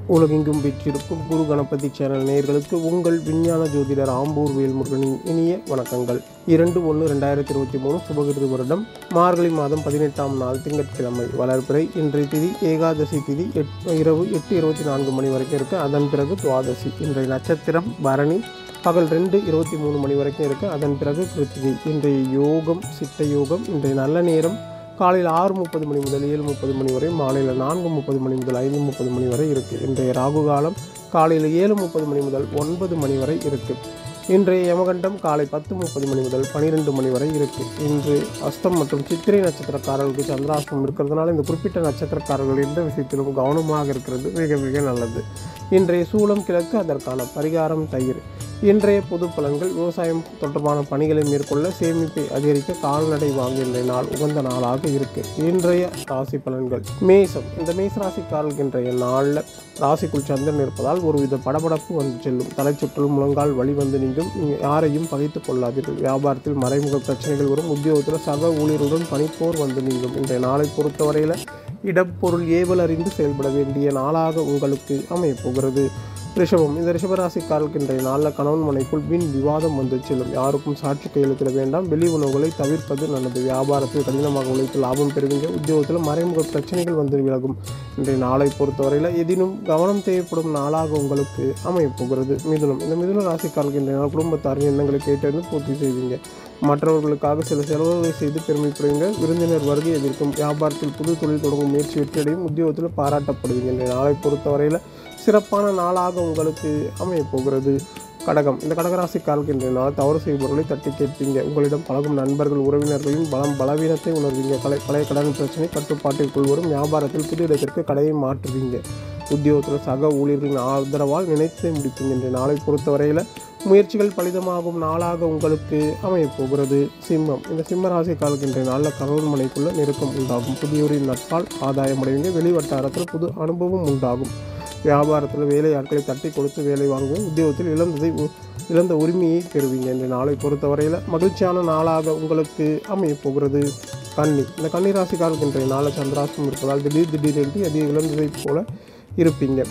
உலகெங்கும் வீற்றிருக்கும் குரு கணபதி சேனல் நேயர்களுக்கு உங்கள் விஞ்ஞான ஜோதிடர் ஆம்பூர் வேல்முருகனின் இனிய வணக்கங்கள் இரண்டு ஒன்று ரெண்டாயிரத்தி இருபத்தி மூணு சுபகிருது வருடம் மார்கழி மாதம் பதினெட்டாம் நாள் திங்கட்கிழமை வளர்பிறை இன்றைய திதி ஏகாதசி திதி எட் இரவு எட்டு இருபத்தி நான்கு மணி வரைக்கும் இருக்கு அதன் பிறகு துவாதசி இன்றைய நட்சத்திரம் பரணி பகல் ரெண்டு இருபத்தி மூணு மணி வரைக்கும் இருக்கு அதன் பிறகு கிருத்திகை இன்றைய யோகம் சித்த யோகம் இன்றைய நல்ல நேரம் காலையில் ஆறு முப்பது மணி முதல் ஏழு முப்பது மணி வரை மாலையில் நான்கு முப்பது மணி முதல் ஐந்து முப்பது மணி வரை இருக்குது இன்றைய ராகு காலம் காலையில் ஏழு முப்பது மணி முதல் ஒன்பது மணி வரை இருக்குது இன்றைய யமகண்டம் காலை பத்து முப்பது மணி முதல் பன்னிரெண்டு மணி வரை இருக்குது இன்று அஸ்தம் மற்றும் சித்திரை நட்சத்திரக்காரர்களுக்கு சந்திராஷ்டமம் இருக்கிறதுனால இந்த குறிப்பிட்ட நட்சத்திரக்காரர்கள் எந்த விஷயத்திலும் கவனமாக இருக்கிறது மிக மிக நல்லது இன்றைய சூளம் கிழக்கு அதற்கான பரிகாரம் தயிர் இன்றைய பொது பலன்கள் விவசாயம் தொடர்பான பணிகளை மேற்கொள்ள சேமிப்பை அதிகரிக்க கால்நடை வாங்குகின்ற நாள் உகந்த நாளாக இருக்கு இன்றைய ராசி பலன்கள் மேசம் இந்த மேச ராசிக்காரர்களுக்கு இன்றைய நாளில் ராசிக்குள் சந்திரன் இருப்பதால் ஒருவித படபடப்பு வந்து செல்லும் தலைச்சுற்றல் முழங்கால் வழி வந்து நீங்கும் நீங்கள் யாரையும் பகைத்துக் கொள்ளாதீர்கள் வியாபாரத்தில் மறைமுக பிரச்சனைகள் வரும் உத்தியோகத்தில் சக ஊழியருடன் பணிப்போர் வந்து நீங்கும் இன்றைய நாளை பொறுத்தவரையில் இடப்பொருள் ஏவல் அறிந்து செயல்பட வேண்டிய நாளாக உங்களுக்கு அமையப் போகிறது ரிஷபம் இந்த ரிஷபராசிக்காரர்களுக்கு இன்றைய நாளில் கணவன் மனைக்குள் வீண் விவாதம் வந்து செல்லும் யாருக்கும் சாட்சி கையெழுத்திட வேண்டாம் வெளி உணவுகளை தவிர்ப்பது நல்லது வியாபாரத்தில் கடினமாக உழைத்து லாபம் பெறுவீங்க உத்தியோகத்தில் மறைமுக பிரச்சனைகள் வந்து விலகும் இன்றைய நாளை பொறுத்தவரையில் எதிலும் கவனம் தேவைப்படும் நாளாக உங்களுக்கு அமையப் போகிறது மிதுனம் இந்த மிதுன ராசிக்காரர்களுக்கு இன்றைய நாள் குடும்பத்தாரின் எண்ணங்களை கேட்டறிந்து பூர்த்தி செய்வீங்க மற்றவர்களுக்காக சில செலவுகளை செய்து பெருமைப்படுவீங்க விருந்தினர் வருகை எதிர்க்கும் வியாபாரத்தில் புது தொழில் தொடங்கும் முயற்சி வெற்றியடையும் உத்தியோகத்தில் பாராட்டப்படுவீங்க இன்றைய நாளை பொறுத்தவரையில் சிறப்பான நாளாக உங்களுக்கு அமையப் போகிறது கடகம் இந்த கடகராசிக்காரர்களுக்கு இன்றைய நாள் தவறு செய்பவர்களை தட்டி கேட்பீங்க உங்களிடம் பழகும் நண்பர்கள் உறவினர்களின் பலம் பலவீனத்தை உணர்வீங்க கலை பழைய கடன் பிரச்சனை கட்டுப்பாட்டிற்குள் வரும் வியாபாரத்தில் புது இடத்திற்கு கடையை மாற்றுவீங்க உத்தியோகத்தில் சக ஊழியர்களின் ஆதரவால் நினைத்து முடிப்பீங்க இன்றைய நாளை பொறுத்தவரையில் முயற்சிகள் பலிதமாகும் நாளாக உங்களுக்கு அமையப் போகிறது சிம்மம் இந்த சிம்ம ராசிக்காரர்களுக்கு இன்றைய நாளில் கணவன் மனைக்குள்ள நெருக்கம் உண்டாகும் புதியோரின் நட்பால் ஆதாயம் அடைவீங்க வெளி வட்டாரத்தில் புது அனுபவம் உண்டாகும் வியாபாரத்தில் வேலை ஆட்களை தட்டி கொடுத்து வேலை வாங்குவோம் உத்தியோகத்தில் இழந்ததை உ- இழந்த உரிமையை பெறுவீங்க இந்த நாளை பொறுத்தவரையில் மகிழ்ச்சியான நாளாக உங்களுக்கு அமையப் போகிறது கன்னி இந்த கன்னி ராசிக்காரருக்கு இன்றைய நாளை சந்திராஷ்டம் இருப்பதால் திடீர் திடீரென்று அதிக இழந்ததைப் போல இருப்பீங்க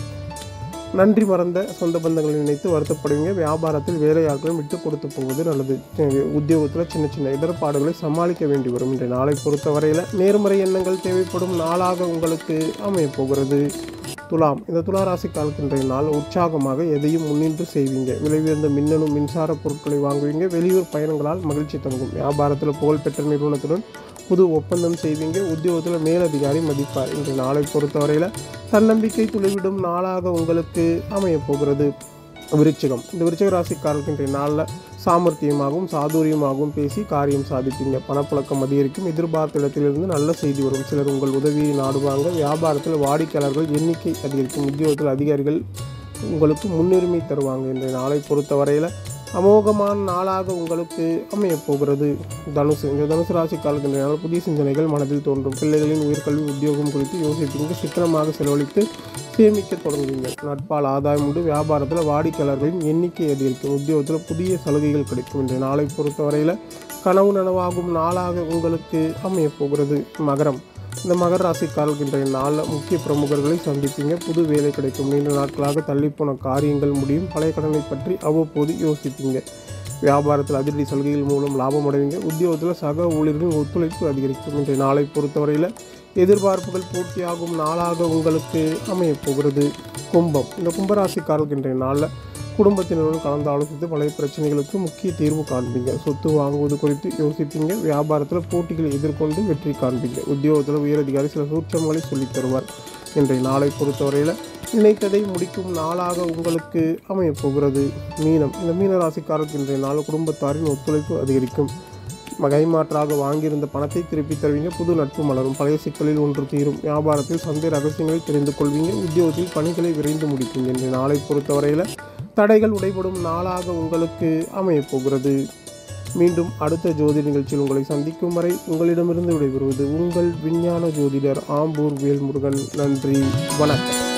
நன்றி மறந்த சொந்த பந்தங்களை நினைத்து வருத்தப்படுவீங்க வியாபாரத்தில் வேலையாட்களும் விட்டு கொடுத்து போவது நல்லது உத்தியோகத்தில் சின்ன சின்ன இடர்பாடுகளை சமாளிக்க வேண்டி வரும் இன்றைய நாளை பொறுத்தவரையில் நேர்மறை எண்ணங்கள் தேவைப்படும் நாளாக உங்களுக்கு அமையப் போகிறது துலாம் இந்த துலா ராசிக்காரருக்கு இன்றைய நாள் உற்சாகமாக எதையும் முன்னின்று செய்வீங்க விலை உயர்ந்த மின்னணு மின்சார பொருட்களை வாங்குவீங்க வெளியூர் பயணங்களால் மகிழ்ச்சி தங்கும் வியாபாரத்தில் புகழ்பெற்ற நிறுவனத்துடன் புது ஒப்பந்தம் செய்வீங்க உத்தியோகத்தில் மேலதிகாரி மதிப்பார் இன்றைய நாளை பொறுத்தவரையில் தன்னம்பிக்கை துளிவிடும் நாளாக உங்களுக்கு அமையப் போகிறது விருச்சிகம் இந்த விருச்சிக ராசிக்காரருக்கு இன்றைய நாளில் சாமர்த்தியமாகவும் சாதுரியமாகவும் பேசி காரியம் சாதிப்பீங்க பணப்புழக்கம் அதிகரிக்கும் எதிர்பார்த்த இடத்திலிருந்து நல்ல செய்தி வரும் சிலர் உங்கள் உதவியை நாடுவாங்க வியாபாரத்தில் வாடிக்கையாளர்கள் எண்ணிக்கை அதிகரிக்கும் உத்தியோகத்தில் அதிகாரிகள் உங்களுக்கு முன்னுரிமை தருவாங்க இன்றைய நாளை பொறுத்தவரையில் அமோகமான நாளாக உங்களுக்கு அமையப் போகிறது தனுசு இந்த தனுசு ராசிக்காரர்களுக்கு இன்றைய நாள் புதிய சிந்தனைகள் மனதில் தோன்றும் பிள்ளைகளின் உயர்கல்வி உத்தியோகம் குறித்து யோசிப்பீங்க சிக்கனமாக செலவழித்து சேமிக்க தொடங்குவீங்க நட்பால் ஆதாயம் உண்டு வியாபாரத்தில் வாடிக்கையாளர்களின் எண்ணிக்கை அதிகரிக்கும் உத்தியோகத்தில் புதிய சலுகைகள் கிடைக்கும் இன்றைய நாளை பொறுத்தவரையில் கனவு நனவாகும் நாளாக உங்களுக்கு அமையப் போகிறது மகரம் இந்த மகர ராசிக்காரர்களுக்கு இன்றைய நாளில் முக்கிய பிரமுகர்களை சந்திப்பீங்க புது வேலை கிடைக்கும் நீண்ட நாட்களாக தள்ளிப்போன காரியங்கள் முடியும் பழைய கடனை பற்றி அவ்வப்போது யோசிப்பீங்க வியாபாரத்தில் அதிரடி சலுகைகள் மூலம் லாபம் அடைவீங்க உத்தியோகத்தில் சக ஊழியர்களின் ஒத்துழைப்பு அதிகரிக்கும் இன்றைய நாளை பொறுத்தவரையில் எதிர்பார்ப்புகள் பூர்த்தியாகும் நாளாக உங்களுக்கு அமையப் போகிறது கும்பம் இந்த கும்பராசிக்காரர்களுக்கு இன்றைய நாளில் குடும்பத்தினருடன் கலந்து ஆலோசித்து பழைய பிரச்சனைகளுக்கு முக்கிய தீர்வு காண்பீங்க சொத்து வாங்குவது குறித்து யோசிப்பீங்க வியாபாரத்தில் போட்டிகளை எதிர்கொண்டு வெற்றி காண்பீங்க உத்தியோகத்தில் உயரதிகாரி சில சூட்சங்களை சொல்லித் தருவார் இன்றைய நாளை பொறுத்தவரையில் நினைத்ததை முடிக்கும் நாளாக உங்களுக்கு அமையப் போகிறது மீனம் இந்த மீன ராசிக்காரருக்கு இன்றைய நாள் குடும்பத்தாரின் ஒத்துழைப்பு அதிகரிக்கும் கைமாற்றாக வாங்கியிருந்த பணத்தை திருப்பி தருவீங்க புது நட்பு மலரும் பழைய சிக்கலில் ஒன்று தீரும் வியாபாரத்தில் சந்தை ரகசியங்களை தெரிந்து கொள்வீங்க உத்தியோகத்தில் பணிகளை விரைந்து முடிப்பீங்க இன்றைய நாளை பொறுத்தவரையில் தடைகள் உடைபடும் நாளாக உங்களுக்கு அமையப் போகிறது மீண்டும் அடுத்த ஜோதி நிகழ்ச்சியில் உங்களை சந்திக்கும் வரை உங்களிடமிருந்து விடைபெறுவது உங்கள் விஞ்ஞான ஜோதிடர் ஆம்பூர் வேல்முருகன் நன்றி வணக்கம்